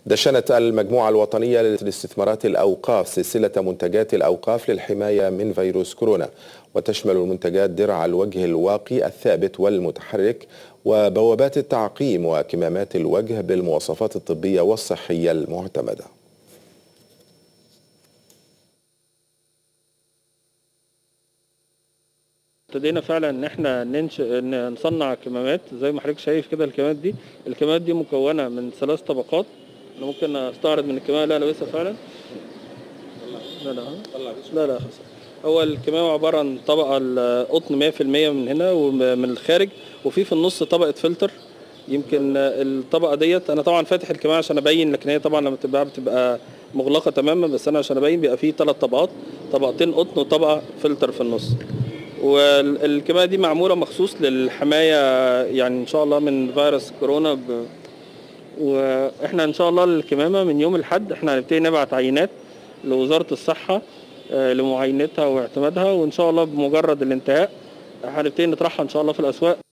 دشنت المجموعة الوطنية لاستثمارات الأوقاف سلسلة منتجات الأوقاف للحماية من فيروس كورونا وتشمل المنتجات درع الوجه الواقي الثابت والمتحرك وبوابات التعقيم وكمامات الوجه بالمواصفات الطبية والصحية المعتمدة ابتدينا فعلا ان احنا ننشئ ان نصنع كمامات زي ما حضرتك شايف كده الكمامات دي الكمامات دي مكونه من ثلاث طبقات انا ممكن استعرض من الكمامه اللي انا لابسها فعلا لا لا لا لا خلاص هو الكمامه عباره عن طبقه القطن 100% من هنا ومن الخارج وفي في النص طبقه فلتر يمكن الطبقه ديت انا طبعا فاتح الكمامه عشان ابين لكن هي طبعا لما بتبقى بتبقى مغلقه تماما بس انا عشان ابين بيبقى فيه ثلاث طبقات طبقتين قطن وطبقه فلتر في النص والكمامه دي معموله مخصوص للحمايه يعني ان شاء الله من فيروس كورونا ب... واحنا ان شاء الله الكمامه من يوم الاحد احنا هنبتدي نبعت عينات لوزاره الصحه لمعاينتها واعتمادها وان شاء الله بمجرد الانتهاء هنبتدي نطرحها ان شاء الله في الاسواق